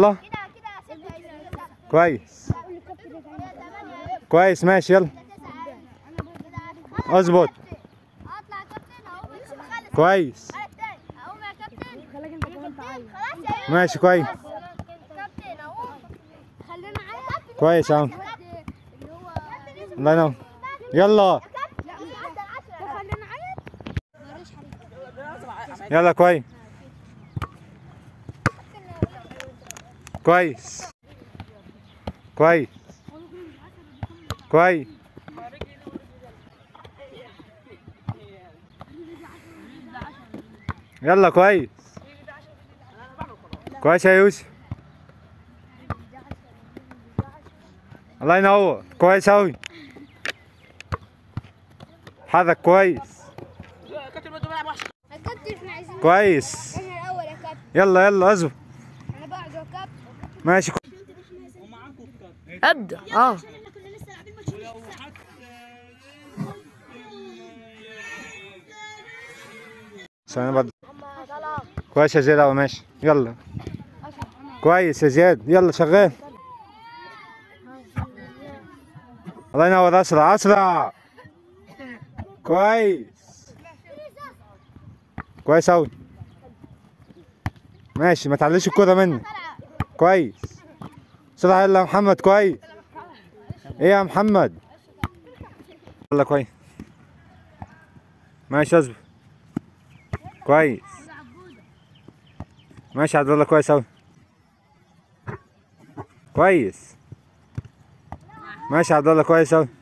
يلا كويس كويس ماشي يلا اظبط اطلع كابتن اهو مش مخلص كويس انا التاني اقوم يا كابتن خلاك انت كمان تعالى خلاص يا يوسف ماشي كويس كابتن اقوم خلينا معايا كويس يا عم اللي هو الله ينور يلا خلينا معايا يلا كويس كويس كويس كويس يلا كويس كويس يا يوسف الله ينور كويس أوي حرك كويس يا كابتن احنا عايزين كويس احنا الاول يا كابتن يلا يلا اصبر انا بعد يا كابتن ماشي ابدا اه ثانية برضه كويس يا زياد اهو ماشي يلا كويس يا زياد يلا شغال الله ينور اسرع اسرع كويس كويس اوي ماشي ما تعليش الكورة منك كويس بسرعة يلا يا محمد كويس ايه يا محمد يلا كويس ماشي اصبر كويس ماشي عبد الله كويس اوي كويس ماشي عبد الله كويس اوي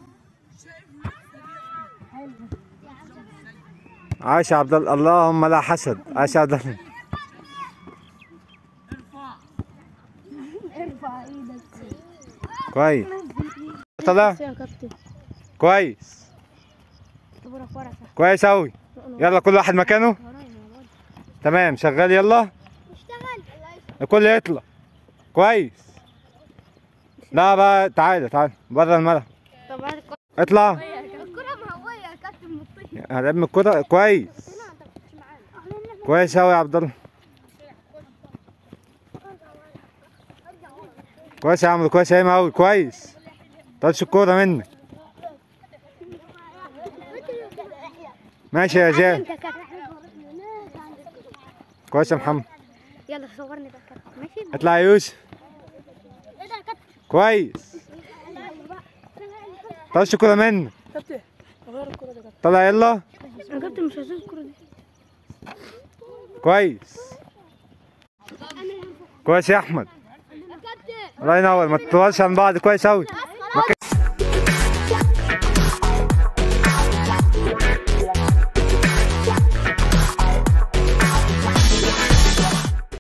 عاش يا عبد الله اللهم لا حسد عاش يا عبد الله ارفع ايدك كويس طلع يا كابتن كويس ورا ورا كويس اوي يلا كل واحد مكانه تمام شغال يلا اشتغل الكل يطلع كويس لا بقى تعالى تعالى بره الملعب طب اطلع الكرة مهوية يا كابتن مطية هلم الكرة كويس كويس اوي يا عبد الله كويس يا عمرو كويس يا ايمن اوي كويس طلعش الكورة منك ماشي يا زياد كويس يا محمد يلا صورني ده كابتن ماشي اطلع يا يوسف ايه ده يا كابتن كويس طلعش الكورة منك كابتن غير الكوره ده كابتن طلع يلا انا كابتن مش عايزين الكرة دي كويس كويس يا احمد يا كابتن الله ينور ما تطولش عن بعض كويس اوي خلاص